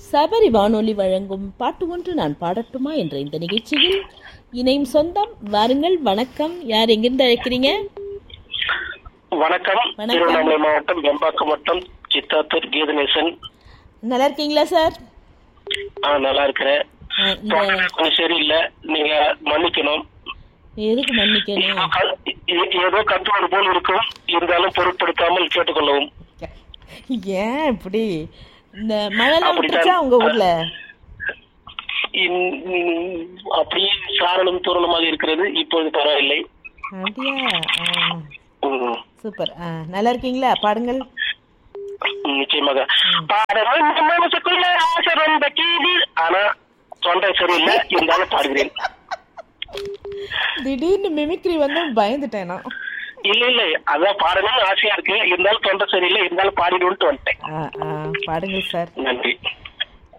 சபரி வானொலி வழங்கும் பாட்டு ஒன்று நான் பாடட்டுமா என்ற இந்த நிகழ்ச்சியில் இணையும் சொந்தம் வாருங்கள் வணக்கம் யார் எங்கிருந்து அழைக்கிறீங்க வணக்கம் வணக்கம். திருவண்ணாமலை மாவட்டம் வெம்பாக்கம் வட்டம் சித்தாத்தூர் கீதநேசன் நல்லா இருக்கீங்களா சார் ஆ, நல்லா இருக்கிறேன் ஆ, இந்த தொண்டை கொஞ்சம் சரியில்லை நீங்க மன்னிக்கணும் எதுக்கு மன்னிக்கணும் ஏதோ க- ஏ- ஏதோ கத்துவது போல் இருக்கும் இருந்தாலும் பொருட்படுத்தாமல் கேட்டுக்கொள்ளவும் ஏன் இப்படி இந்த மழைலாம் அப்படித்தான். விட்டுச்சா உங்க ஊர்ல இன்- இன்- அப்படியே சாரலும் தூரணமாக இருக்கிறது இப்போது பரவாயில்லை அப்படியா ஆ, ம், சூப்பர் ஆ, நல்லா இருக்கீங்களா பாடுங்கள் ம், நிச்சயமாக பாடணும் இந்த மனசுக்குள்ள ஆசை ரொம்ப கீழ் ஆனா தொண்டை சரியில்லை இருந்தாலும் பாடுகிறேன் திடீர்னு மிமிக்ரி வந்து பயந்துட்டேன் நான் இல்ல இல்ல அதான் பாடணும்னு ஆசையா இருக்கு இருந்தாலும் தொண்டை சரியில்லை இருந்தாலும் பாடிடுன்ட்டு வந்துட்டேன் ஆ, ஆ, பாடுங்கள் சார் நன்றி